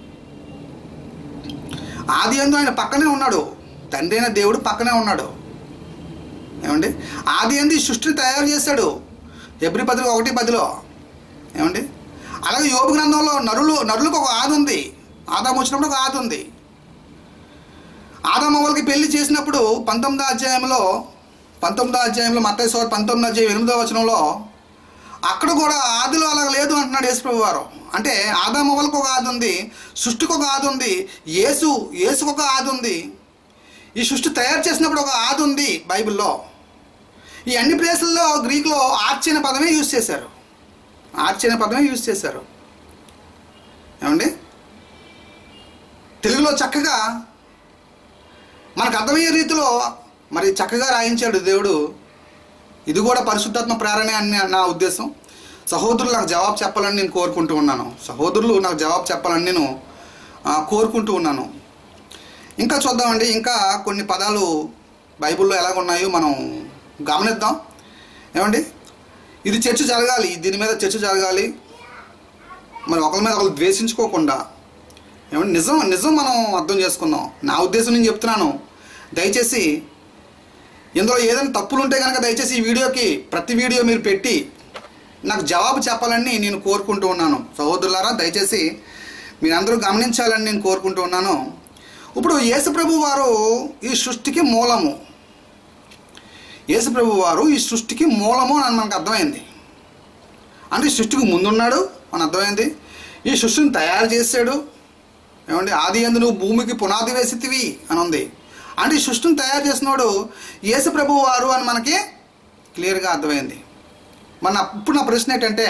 ఆది అందు ఆయన పక్కనే ఉన్నాడు తండ్రి అయిన దేవుడు పక్కనే ఉన్నాడు ఏమండి ఆది అందు ఈ సృష్టిని తయారు చేశాడు ఎబ్రి పదిలో ఒకటి పదిలో ఏమండి అలాగే యోగ గ్రంథంలో నరులు నరులకు ఒక ఆది ఉంది ఆదాము వచ్చినప్పుడు ఒక ఆది ఉంది ఆదామవ్వలకి పెళ్లి చేసినప్పుడు పంతొమ్మిదో అధ్యాయంలో పంతొమ్మిదో అధ్యాయంలో మత్తయి సోర్ పంతొమ్మిదో అధ్యాయం ఎనిమిదో వచనంలో అక్కడ కూడా ఆదిలో అలా లేదు అంటున్నాడు యేసుప్రభు వారు అంటే ఆదామవ్వలకు ఒక ఆది ఉంది సృష్టికి ఒక ఆది ఉంది యేసు యేసుకు ఒక ఆది ఉంది ఈ సృష్టి తయారు చేసినప్పుడు ఒక ఆది ఉంది బైబిల్లో ఈ అన్ని ప్లేసుల్లో గ్రీకులో ఆర్చి అనే పదమే యూజ్ చేశారు ఆర్చి అనే పదమే యూజ్ చేశారు ఏమండి తెలుగులో చక్కగా మనకు అర్థమయ్యే రీతిలో మరి చక్కగా రాయించాడు దేవుడు ఇది కూడా పరిశుద్ధాత్మ ప్రేరణ అని నా ఉద్దేశం సహోదరులు నాకు జవాబు చెప్పాలని నేను కోరుకుంటూ ఉన్నాను సహోదరులు నాకు జవాబు చెప్పాలని నేను ఆ, కోరుకుంటూ ఉన్నాను ఇంకా చూద్దామండి ఇంకా కొన్ని పదాలు బైబిల్లో ఎలాగున్నాయో మనం గమనిద్దాం ఏమండి ఇది చర్చ జరగాలి దీని మీద చర్చ జరగాలి మరి ఒకరి మీద ఒకరు ద్వేషించుకోకుండా ఏమంటే నిజం నిజం మనం అర్థం చేసుకుందాం నా ఉద్దేశం నేను చెప్తున్నాను దయచేసి ఇందులో ఏదైనా తప్పులు ఉంటే కనుక దయచేసి ఈ వీడియోకి ప్రతి వీడియో మీరు పెట్టి నాకు జవాబు చెప్పాలని నేను కోరుకుంటూ ఉన్నాను సహోదరులారా దయచేసి మీరందరూ గమనించాలని నేను కోరుకుంటూ ఉన్నాను ఇప్పుడు యేసుప్రభు వారు ఈ సృష్టికి మూలము యేసుప్రభు వారు ఈ సృష్టికి మూలము అని మనకు అర్థమైంది అంటే ఈ సృష్టికి ముందున్నాడు అని అర్థమైంది ఈ సృష్టిని తయారు చేశాడు ఏమండి ఆది ఎందు నువ్వు భూమికి పునాది వేసితివి అని ఉంది అంటే ఈ సృష్టిని తయారు చేసినోడు యేసు ప్రభు వారు అని మనకి క్లియర్గా అర్థమైంది మన ఇప్పుడు నా ప్రశ్న ఏంటంటే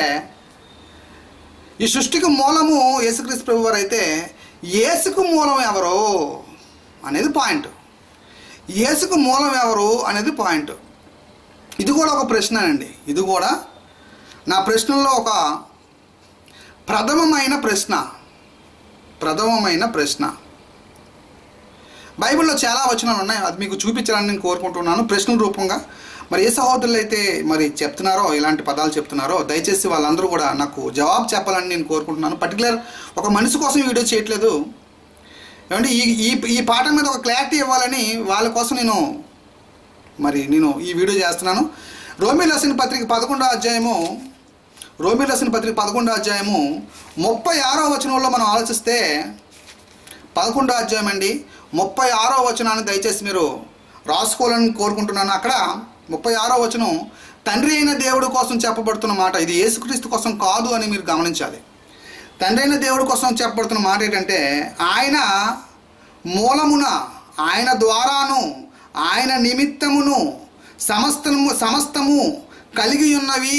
ఈ సృష్టికి మూలము యేసుక్రీస్తు ప్రభు వారు అయితే యేసుకు మూలం ఎవరు అనేది పాయింట్ యేసుకు మూలం ఎవరు అనేది పాయింట్ ఇది కూడా ఒక ప్రశ్నేనండి ఇది కూడా నా ప్రశ్నల్లో ఒక ప్రథమమైన ప్రశ్న ప్రథమమైన ప్రశ్న బైబిల్లో చాలా వచనాలు ఉన్నాయి అది మీకు చూపించాలని నేను కోరుకుంటున్నాను ప్రశ్నల రూపంగా మరి ఏ సహోదరులు అయితే మరి చెప్తున్నారో ఇలాంటి పదాలు చెప్తున్నారో దయచేసి వాళ్ళందరూ కూడా నాకు జవాబు చెప్పాలని నేను కోరుకుంటున్నాను పర్టికులర్ ఒక మనిషి కోసం ఈ వీడియో చేయట్లేదు ఏమంటే ఈ ఈ ఈ పాఠం మీద ఒక క్లారిటీ ఇవ్వాలని వాళ్ళ కోసం నేను మరి నేను ఈ వీడియో చేస్తున్నాను రోమి లసిన పత్రిక పదకొండో అధ్యాయము రోమి లసిన పత్రిక పదకొండో అధ్యాయము ముప్పై ఆరో వచనంలో మనం ఆలోచిస్తే పదకొండో అధ్యాయం అండి ముప్పై ఆరో వచనాన్ని దయచేసి మీరు రాసుకోవాలని కోరుకుంటున్నాను అక్కడ ముప్పై ఆరో వచనం తండ్రి అయిన దేవుడి కోసం చెప్పబడుతున్న మాట ఇది యేసుక్రీస్తు కోసం కాదు అని మీరు గమనించాలి తండ్రి అయిన దేవుడి కోసం చెప్పబడుతున్న మాట ఏంటంటే ఆయన మూలమున ఆయన ద్వారాను ఆయన నిమిత్తమును సమస్తము సమస్తము కలిగి ఉన్నవి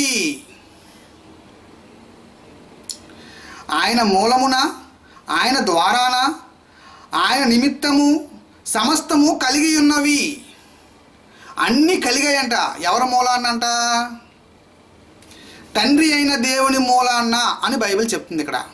ఆయన మూలమున ఆయన ద్వారాన ఆయన నిమిత్తము సమస్తము కలిగి ఉన్నవి అన్నీ కలిగాయంట ఎవరి మూలాన్నంట తండ్రి అయిన దేవుని మూలాన్న అని బైబిల్ చెప్తుంది ఇక్కడ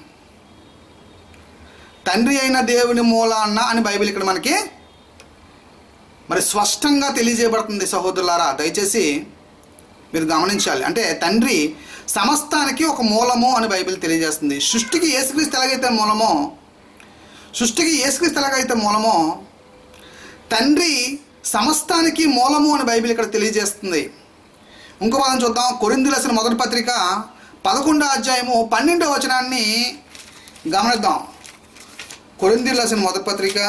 తండ్రి అయిన దేవుని మూలాన్న అని బైబిల్ ఇక్కడ మనకి మరి స్పష్టంగా తెలియజేయబడుతుంది సహోదరులారా దయచేసి మీరు గమనించాలి అంటే తండ్రి సమస్తానికి ఒక మూలము అని బైబిల్ తెలియజేస్తుంది సృష్టికి ఏసుక్రీస్తు ఎలాగైతే మూలమో సృష్టికి ఏసుక్రీస్తు ఎలాగైతే మూలమో తండ్రి సమస్తానికి మూలము అని బైబిల్ ఇక్కడ తెలియజేస్తుంది ఇంకో పదం చూద్దాం కొరింది రాసిన మొదటి పత్రిక పదకొండో అధ్యాయము పన్నెండో వచనాన్ని గమనిద్దాం కొరింది రాసిన మొదటి పత్రిక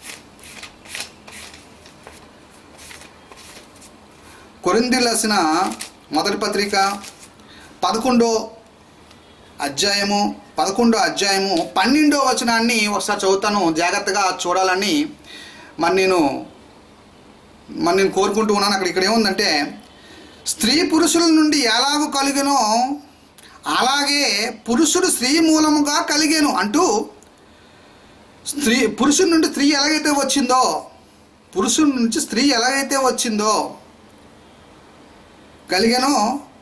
కొరింది రాసిన మొదటి పత్రిక పదకొండో అధ్యాయము పదకొండో అధ్యాయము పన్నెండో వచనాన్ని ఒకసారి చదువుతాను జాగ్రత్తగా చూడాలని మరి నేను మరి నేను కోరుకుంటూ ఉన్నాను అక్కడ ఇక్కడ ఏముందంటే స్త్రీ పురుషుల నుండి ఎలాగూ కలిగెనో అలాగే పురుషుడు స్త్రీ మూలముగా కలిగాను అంటూ స్త్రీ పురుషుడి నుండి స్త్రీ ఎలాగైతే వచ్చిందో పురుషుడి నుంచి స్త్రీ ఎలాగైతే వచ్చిందో కలిగానో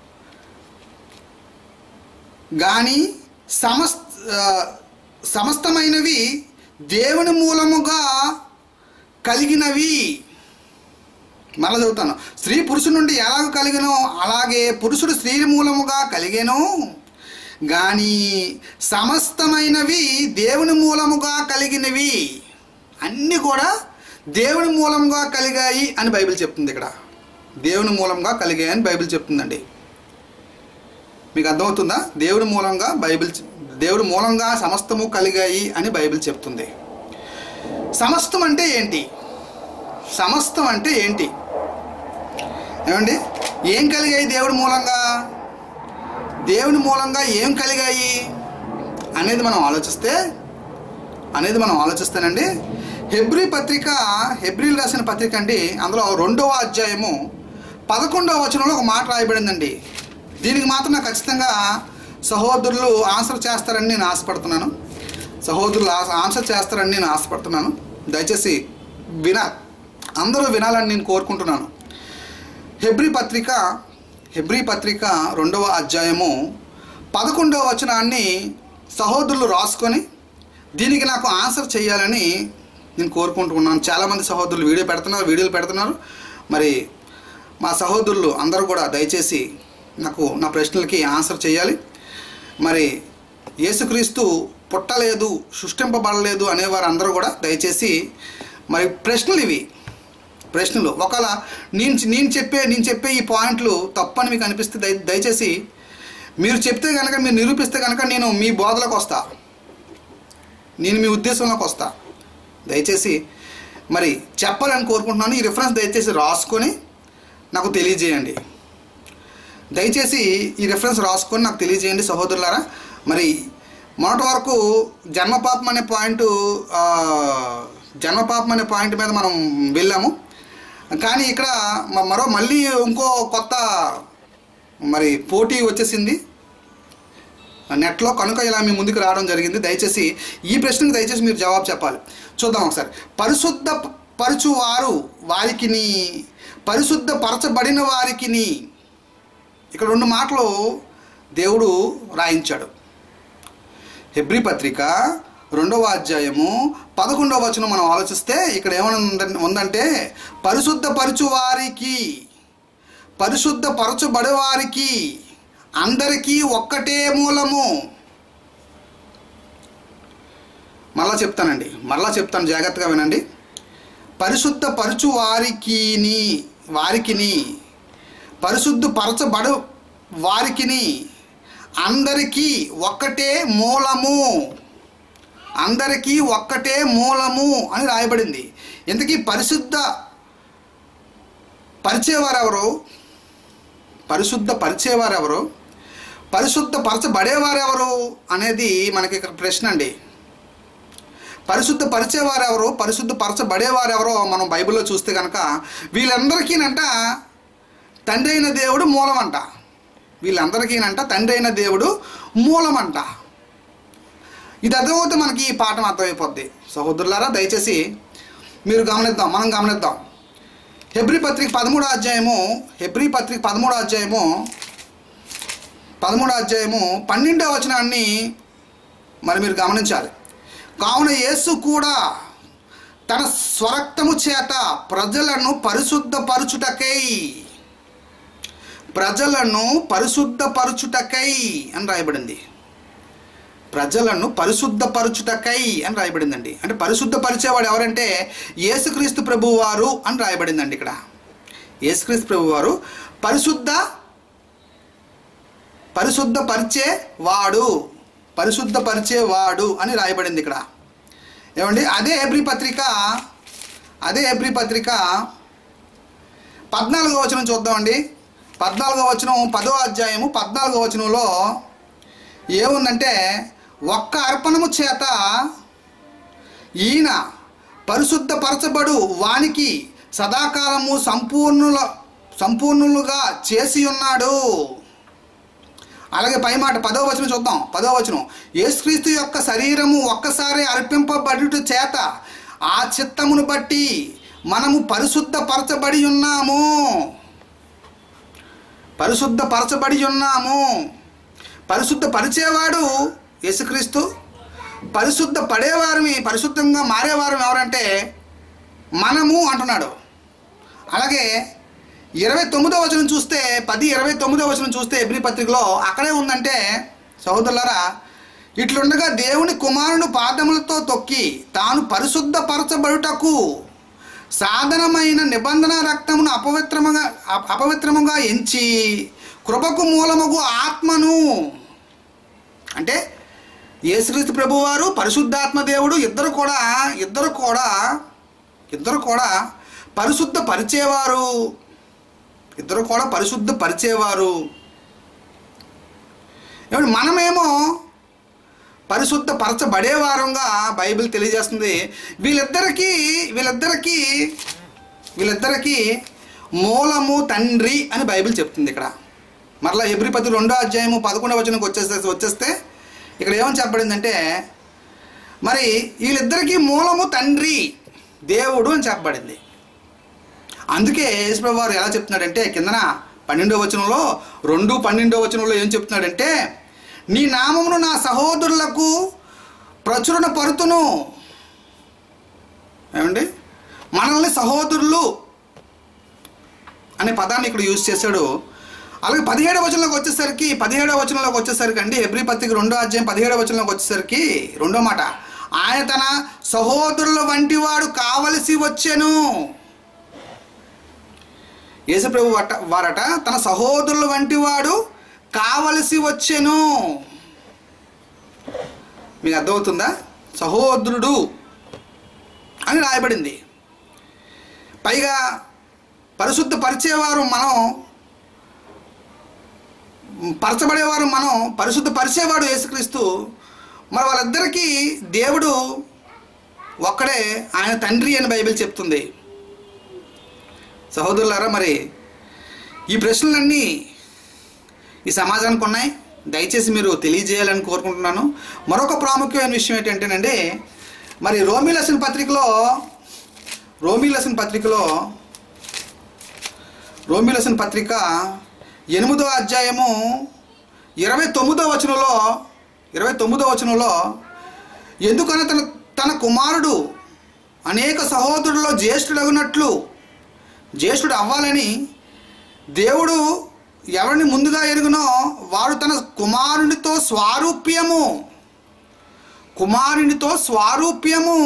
కానీ సమస్త ఆ, సమస్తమైనవి దేవుని మూలముగా కలిగినవి మళ్ళా చదువుతాను స్త్రీ పురుషుడి నుండి ఎలాగ కలిగనో అలాగే పురుషుడు స్త్రీ మూలముగా కలిగెను కానీ సమస్తమైనవి దేవుని మూలముగా కలిగినవి అన్నీ కూడా దేవుని మూలంగా కలిగాయి అని బైబిల్ చెప్తుంది ఇక్కడ దేవుని మూలంగా కలిగాయి అని బైబిల్ చెప్తుందండి మీకు అర్థమవుతుందా దేవుని మూలంగా బైబిల్ దేవుడి మూలంగా సమస్తము కలిగాయి అని బైబిల్ చెప్తుంది సమస్తం అంటే ఏంటి సమస్తం అంటే ఏంటి ఏమండి ఏం కలిగాయి దేవుడి మూలంగా దేవుని మూలంగా ఏం కలిగాయి అనేది మనం ఆలోచిస్తే అనేది మనం ఆలోచిస్తేనండి హెబ్రి పత్రిక హెబ్రిల్ రాసిన పత్రిక అండి అందులో రెండవ అధ్యాయము పదకొండవ వచనంలో ఒక మాట రాయబడిందండి దీనికి మాత్రం నాకు ఖచ్చితంగా సహోదరులు ఆన్సర్ చేస్తారని నేను ఆశపడుతున్నాను సహోదరులు ఆ- ఆన్సర్ చేస్తారని నేను ఆశపడుతున్నాను దయచేసి విన అందరూ వినాలని నేను కోరుకుంటున్నాను హెబ్రి పత్రిక హెబ్రి పత్రిక రెండవ అధ్యాయము పదకొండవ వచనాన్ని సహోదరులు రాసుకొని దీనికి నాకు ఆన్సర్ చేయాలని నేను కోరుకుంటున్నాను చాలామంది సహోదరులు వీడియో పెడుతున్నారు వీడియోలు పెడుతున్నారు మరి మా సహోదరులు అందరూ కూడా దయచేసి నాకు నా ప్రశ్నలకి ఆన్సర్ చేయాలి మరి యేసుక్రీస్తు పుట్టలేదు సృష్టింపబడలేదు అనేవారు అందరూ కూడా దయచేసి మరి ప్రశ్నలు ఇవి ప్రశ్నలు ఒకవేళ నేను నేను చెప్పే నేను చెప్పే ఈ పాయింట్లు తప్పని మీకు అనిపిస్తే దయ దయచేసి మీరు చెప్తే కనుక మీరు నిరూపిస్తే కనుక నేను మీ బోధలకు వస్తా నేను మీ ఉద్దేశంలోకి వస్తా దయచేసి మరి చెప్పాలని కోరుకుంటున్నాను ఈ రిఫరెన్స్ దయచేసి రాసుకొని నాకు తెలియజేయండి దయచేసి ఈ రెఫరెన్స్ రాసుకొని నాకు తెలియజేయండి సహోదరులారా మరి మొన్నటి వరకు జన్మపాపం అనే పాయింట్ ఆ, జన్మపాపం అనే పాయింట్ మీద మనం వెళ్ళాము కానీ ఇక్కడ మ- మరో మళ్ళీ ఇంకో కొత్త మరి పోటీ వచ్చేసింది నెట్లో కనుక ఇలా మీ ముందుకు రావడం జరిగింది దయచేసి ఈ ప్రశ్నకు దయచేసి మీరు జవాబు చెప్పాలి చూద్దాం ఒకసారి పరిశుద్ధ ప- పరచువారు వారికిని పరిశుద్ధ పరచబడిన వారికిని ఇక్కడ రెండు మాటలు దేవుడు రాయించాడు హెబ్రి పత్రిక రెండవ అధ్యాయము పదకొండవ వచనం మనం ఆలోచిస్తే ఇక్కడ ఏమన్నా ఉందంటే పరిశుద్ధ పరచు వారికి పరిశుద్ధ పరచబడే వారికి అందరికీ ఒక్కటే మూలము మళ్ళా చెప్తానండి మళ్ళా చెప్తాను జాగ్రత్తగా వినండి పరిశుద్ధ పరచు వారికిని వారికిని పరిశుద్ధ పరచబడు వారికిని అందరికీ ఒక్కటే మూలము అందరికీ ఒక్కటే మూలము అని రాయబడింది ఇంతకీ పరిశుద్ధ పరిచేవారెవరు పరిశుద్ధ పరిచేవారెవరు పరిశుద్ధ పరచబడేవారెవరు అనేది మనకి ఇక్కడ ప్రశ్న అండి పరిశుద్ధ పరిచేవారెవరు పరిశుద్ధ పరచబడేవారెవరో మనం బైబిల్లో చూస్తే కనుక వీళ్ళందరికీనంట తండ్రి అయిన దేవుడు మూలమంట వీళ్ళందరికీనంట తండ్రి అయిన దేవుడు మూలమంట ఇది అర్థమవుతే మనకి ఈ పాఠం అర్థమైపోద్ది సహోదరులారా దయచేసి మీరు గమనిద్దాం మనం గమనిద్దాం హెబ్రి పత్రిక పదమూడో అధ్యాయము హెబ్రి పత్రిక పదమూడో అధ్యాయము పదమూడో అధ్యాయము పన్నెండో వచనాన్ని మరి మీరు గమనించాలి కావున యేసు కూడా తన స్వరక్తము చేత ప్రజలను పరిశుద్ధపరచుటకై ప్రజలను పరిశుద్ధపరచుటకై అని రాయబడింది ప్రజలను పరిశుద్ధపరచుటకై అని రాయబడిందండి అంటే పరిశుద్ధపరిచేవాడు ఎవరంటే యేసుక్రీస్తు ప్రభువారు అని రాయబడిందండి ఇక్కడ యేసుక్రీస్తు ప్రభువారు పరిశుద్ధ పరిశుద్ధపరిచే వాడు పరిశుద్ధపరిచేవాడు అని రాయబడింది ఇక్కడ ఏమండి అదే ఎబ్రి పత్రిక అదే ఎబ్రి పత్రిక పద్నాలుగో వచనం చూద్దామండి పద్నాలుగో వచనం పదో అధ్యాయము పద్నాలుగో వచనంలో ఏముందంటే ఒక్క అర్పణము చేత ఈయన పరిశుద్ధపరచబడు వానికి సదాకాలము సంపూర్ణుల సంపూర్ణులుగా చేసి ఉన్నాడు అలాగే పై మాట పదో వచనం చూద్దాం పదో వచనం యేసుక్రీస్తు యొక్క శరీరము ఒక్కసారి అర్పింపబడుట చేత ఆ చిత్తమును బట్టి మనము పరిశుద్ధపరచబడి ఉన్నాము పరిశుద్ధపరచబడి ఉన్నాము పరిశుద్ధ పరిచేవాడు యేసుక్రీస్తు పరిశుద్ధ పడేవారిని పరిశుద్ధంగా మారేవారు ఎవరంటే మనము అంటున్నాడు అలాగే ఇరవై తొమ్మిదో వచనం చూస్తే పది ఇరవై తొమ్మిదో వచనం చూస్తే ఎబ్రి పత్రికలో అక్కడే ఉందంటే సహోదరులారా ఇట్లుండగా దేవుని కుమారుని పాదములతో తొక్కి తాను పరిశుద్ధపరచబడుటకు సాధనమైన నిబంధన రక్తమును అపవిత్రముగా అప- అపవిత్రముగా ఎంచి కృపకు మూలముగు ఆత్మను అంటే యేసుక్రీస్తు ప్రభువారు పరిశుద్ధాత్మ దేవుడు ఇద్దరు కూడా ఇద్దరు కూడా ఇద్దరు కూడా పరిశుద్ధ పరిచేవారు ఇద్దరు కూడా పరిశుద్ధ పరిచేవారు ఏమంటే మనమేమో పరిశుద్ధ పరచబడేవారంగా బైబిల్ తెలియజేస్తుంది వీళ్ళిద్దరికీ వీళ్ళిద్దరికీ వీళ్ళిద్దరికీ మూలము తండ్రి అని బైబిల్ చెప్తుంది ఇక్కడ మరలా ఎబ్రి పది రెండో అధ్యాయము పదకొండవ వచనంకి వచ్చేస్తే వచ్చేస్తే ఇక్కడ ఏమని చెప్పబడిందంటే మరి వీళ్ళిద్దరికీ మూలము తండ్రి దేవుడు అని చెప్పబడింది అందుకే యేసుప్రభు వారు ఎలా చెప్తున్నాడంటే కిందన పన్నెండో వచనంలో రెండు పన్నెండో వచనంలో ఏం చెప్తున్నాడంటే నీ నామమును నా సహోదరులకు ప్రచురణ పరుతును ఏమండి మనల్ని సహోదరులు అనే పదాన్ని ఇక్కడ యూజ్ చేశాడు అలాగే పదిహేడవ వచనంలోకి వచ్చేసరికి పదిహేడవ వచనంలోకి వచ్చేసరికి అండి ఎబ్రి పత్రిక రెండో అధ్యాయం పదిహేడవ వచనంలోకి వచ్చేసరికి రెండో మాట ఆయన తన సహోదరుల వంటి వాడు కావలసి వచ్చెను యేసుప్రభు వట వారట తన సహోదరుల వంటి వాడు కావలసి వచ్చెను మీకు అర్థమవుతుందా సహోదరుడు అని రాయబడింది పైగా పరిశుద్ధ పరిచేవారు మనం పరచబడేవారు మనం పరిశుద్ధ పరిచేవాడు యేసుక్రీస్తు మరి వాళ్ళిద్దరికీ దేవుడు ఒక్కడే ఆయన తండ్రి అని బైబిల్ చెప్తుంది సహోదరులారా మరి ఈ ప్రశ్నలన్నీ ఈ సమాజానికి ఉన్నాయి దయచేసి మీరు తెలియజేయాలని కోరుకుంటున్నాను మరొక ప్రాముఖ్యమైన విషయం ఏంటంటేనండి మరి రోమి లెసన్ పత్రికలో రోమి లెసన్ పత్రికలో రోమి లెసన్ పత్రిక ఎనిమిదో అధ్యాయము ఇరవై తొమ్మిదో వచనంలో ఇరవై తొమ్మిదో వచనంలో ఎందుకన తన తన కుమారుడు అనేక సహోదరుల్లో జ్యేష్ఠుడగునట్లు జ్యేష్ఠుడు అవ్వాలని దేవుడు ఎవరిని ముందుగా ఎరుగునో వాడు తన కుమారునితో స్వారూప్యము కుమారునితో స్వారూప్యము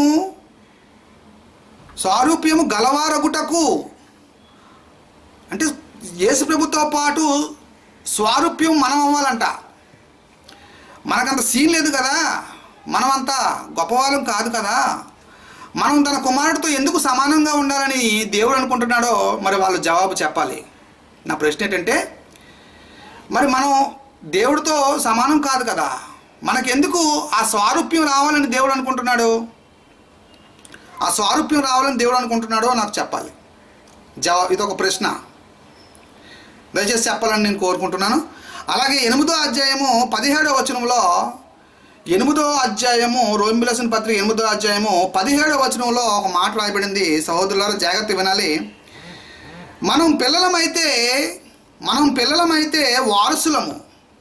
స్వారూప్యము గలవారగుటకు అంటే యేసు ప్రభుతో పాటు స్వారూప్యం మనం అవ్వాలంట మనకంత సీన్ లేదు కదా మనమంతా గొప్పవాళ్ళం కాదు కదా మనం తన కుమారుడితో ఎందుకు సమానంగా ఉండాలని దేవుడు అనుకుంటున్నాడో మరి వాళ్ళు జవాబు చెప్పాలి నా ప్రశ్న ఏంటంటే మరి మనం దేవుడితో సమానం కాదు కదా మనకెందుకు ఆ స్వారూప్యం రావాలని దేవుడు అనుకుంటున్నాడు ఆ స్వారూప్యం రావాలని దేవుడు అనుకుంటున్నాడో నాకు చెప్పాలి జవాబు ఇది ఒక ప్రశ్న దయచేసి చెప్పాలని నేను కోరుకుంటున్నాను అలాగే ఎనిమిదో అధ్యాయము పదిహేడో వచనంలో ఎనిమిదో అధ్యాయము రోమిలసిన పత్రిక ఎనిమిదో అధ్యాయము పదిహేడో వచనంలో ఒక మాట రాయబడింది సహోదరులారా జాగ్రత్త వినాలి మనం పిల్లలమైతే మనం పిల్లలమైతే వారసులము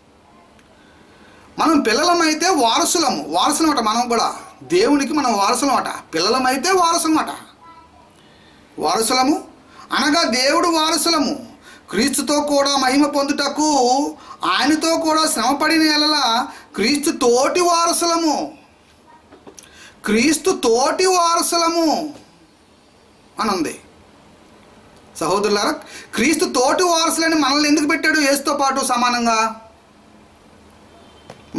మనం పిల్లలమైతే వారసులము వారసులమట మనం కూడా దేవునికి మనం వారసులమట పిల్లలమైతే వారసులమట వారసులము అనగా దేవుడు వారసులము క్రీస్తుతో కూడా మహిమ పొందుటకు ఆయనతో కూడా శ్రమపడిన ఎడల క్రీస్తు తోటి వారసులము క్రీస్తు తోటి వారసులము అని ఉంది సహోదరులారా క్రీస్తు తోటి వారసులని మనల్ని ఎందుకు పెట్టాడు యేసుతో పాటు సమానంగా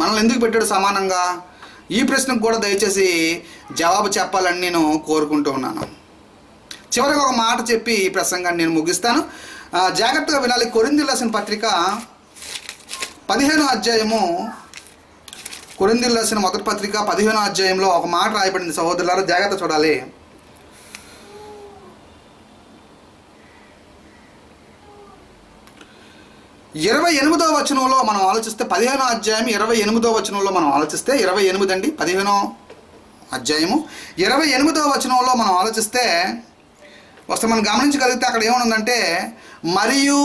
మనల్ని ఎందుకు పెట్టాడు సమానంగా ఈ ప్రశ్నకు కూడా దయచేసి జవాబు చెప్పాలని నేను కోరుకుంటూ ఉన్నాను చివరికి ఒక మాట చెప్పి ఈ ప్రసంగాన్ని నేను ముగిస్తాను ఆ, జాగ్రత్తగా వినాలి కొరింది రాసిన పత్రిక పదిహేను అధ్యాయము కొరింది రాసిన మొదటి పత్రిక పదిహేను అధ్యాయంలో ఒక మాట రాయబడింది సహోదరులారా జాగ్రత్త చూడాలి ఇరవై ఎనిమిదో వచనంలో మనం ఆలోచిస్తే పదిహేనో అధ్యాయం ఇరవై ఎనిమిదో వచనంలో మనం ఆలోచిస్తే ఇరవై ఎనిమిది అండి పదిహేనో అధ్యాయము ఇరవై ఎనిమిదో వచనంలో మనం ఆలోచిస్తే వస్తే మనం గమనించగలిగితే అక్కడ ఏమనుందంటే మరియు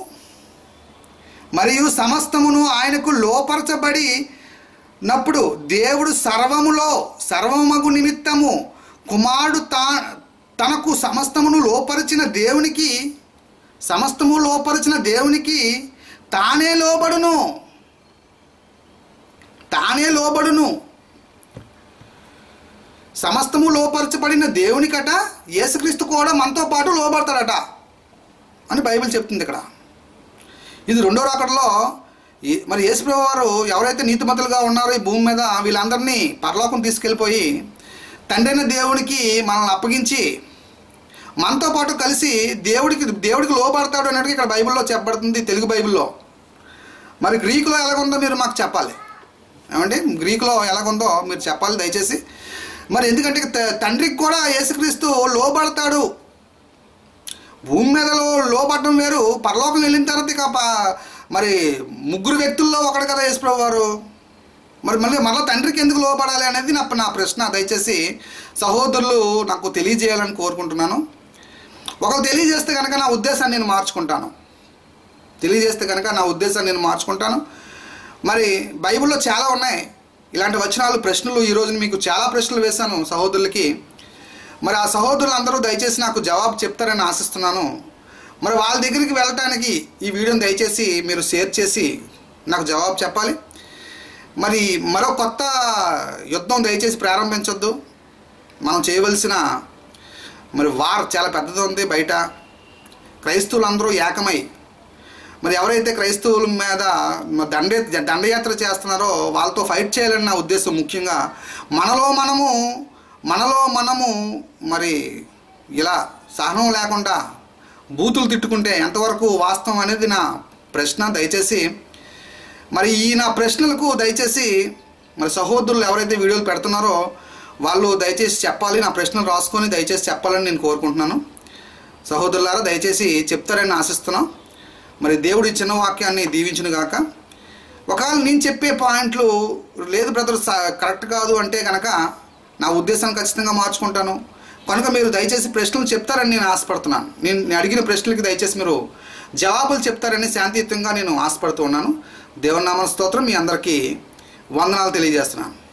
మరియు సమస్తమును ఆయనకు లోపరచబడి నప్పుడు దేవుడు సర్వములో సర్వమగు నిమిత్తము కుమారుడు తా తనకు సమస్తమును లోపరిచిన దేవునికి సమస్తము లోపరిచిన దేవునికి తానే లోబడును తానే లోబడును సమస్తము లోపరచబడిన దేవునికట యేసుక్రీస్తు కూడా మనతో పాటు లోబడతాడట అని బైబిల్ చెప్తుంది ఇక్కడ ఇది రెండో రాకడలో ఈ- మరి యేసుప్రభు వారు ఎవరైతే నీతిమంతులుగా ఉన్నారో ఈ భూమి మీద వీళ్ళందరినీ పరలోకం తీసుకెళ్ళిపోయి తండ్రైన దేవునికి మనల్ని అప్పగించి మనతో పాటు కలిసి దేవుడికి దేవుడికి లోపడతాడు అన్నట్టుగా ఇక్కడ బైబిల్లో చెప్పబడుతుంది తెలుగు బైబిల్లో మరి గ్రీకులో ఎలాగుందో మీరు మాకు చెప్పాలి ఏమండి గ్రీకులో ఎలాగుందో మీరు చెప్పాలి దయచేసి మరి ఎందుకంటే త- తండ్రికి కూడా యేసుక్రీస్తు లోబడతాడు భూమి మీద లో- లోబడడం వేరు పరలోకం వెళ్ళిన తర్వాత ఇక ప- మరి ముగ్గురు వ్యక్తుల్లో ఒకడు కదా యేసుప్రభు వారు మరి మళ్ళీ మళ్ళీ తండ్రికి ఎందుకు లోపడాలి అనేది నా నా ప్రశ్న దయచేసి సహోదరులు నాకు తెలియజేయాలని కోరుకుంటున్నాను ఒకరు తెలియజేస్తే కనుక నా ఉద్దేశాన్ని నేను మార్చుకుంటాను తెలియజేస్తే కనుక నా ఉద్దేశాన్ని నేను మార్చుకుంటాను మరి బైబిల్లో చాలా ఉన్నాయి ఇలాంటి వచనాలు ప్రశ్నలు ఈరోజు మీకు చాలా ప్రశ్నలు వేశాను సహోదరులకి మరి ఆ సహోదరులు అందరూ దయచేసి నాకు జవాబు చెప్తారని ఆశిస్తున్నాను మరి వాళ్ళ దగ్గరికి వెళ్ళటానికి ఈ వీడియోని దయచేసి మీరు షేర్ చేసి నాకు జవాబు చెప్పాలి మరి మరో కొత్త యుద్ధం దయచేసి ప్రారంభించొద్దు మనం చేయవలసిన మరి వార్ చాలా పెద్దది ఉంది బయట క్రైస్తవులందరూ ఏకమై మరి ఎవరైతే క్రైస్తవుల మీద దండ దండయాత్ర చేస్తున్నారో వాళ్ళతో ఫైట్ చేయాలని నా ఉద్దేశం ముఖ్యంగా మనలో మనము మనలో మనము మరి ఇలా సహనం లేకుండా బూతులు తిట్టుకుంటే ఎంతవరకు వాస్తవం అనేది నా ప్రశ్న దయచేసి మరి ఈ నా ప్రశ్నలకు దయచేసి మరి సహోదరులు ఎవరైతే వీడియోలు పెడుతున్నారో వాళ్ళు దయచేసి చెప్పాలి నా ప్రశ్నలు రాసుకొని దయచేసి చెప్పాలని నేను కోరుకుంటున్నాను సహోదరులారా దయచేసి చెప్తారని ఆశిస్తున్నాం మరి దేవుడి చిన్న వాక్యాన్ని దీవించును గాక ఒకవేళ నేను చెప్పే పాయింట్లు లేదు బ్రదర్ స- కరెక్ట్ కాదు అంటే కనుక నా ఉద్దేశాన్ని ఖచ్చితంగా మార్చుకుంటాను కనుక మీరు దయచేసి ప్రశ్నలు చెప్తారని నేను ఆశపడుతున్నాను నేను నేను అడిగిన ప్రశ్నలకి దయచేసి మీరు జవాబులు చెప్తారని శాంతియుతంగా నేను ఆశపడుతూ ఉన్నాను దేవుని నామ స్తోత్రం మీ అందరికీ వందనాలు తెలియజేస్తున్నాను